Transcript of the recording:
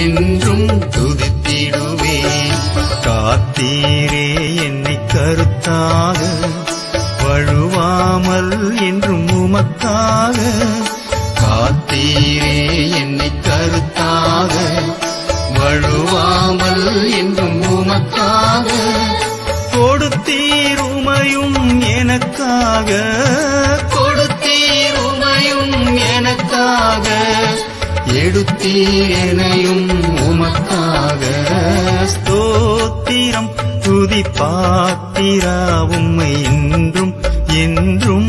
என்றும் துதித்திடுவேன் காத்தீரே என்னை கருத்தாக வழுவாமல் என்றும் உமக்காக காத்தீரே என்னை கருத்தாக வழுவாமல் என்றும் உமக்காக கொடுத்தீர் உமையும் எனக்காக கொடுத்தீர் உமையும் எனக்காக எடுத்தீர் எனையும் உமக்காக ஸ்தோத்திரம் துதி பாத்திரா உம்மை என்றும் என்றும்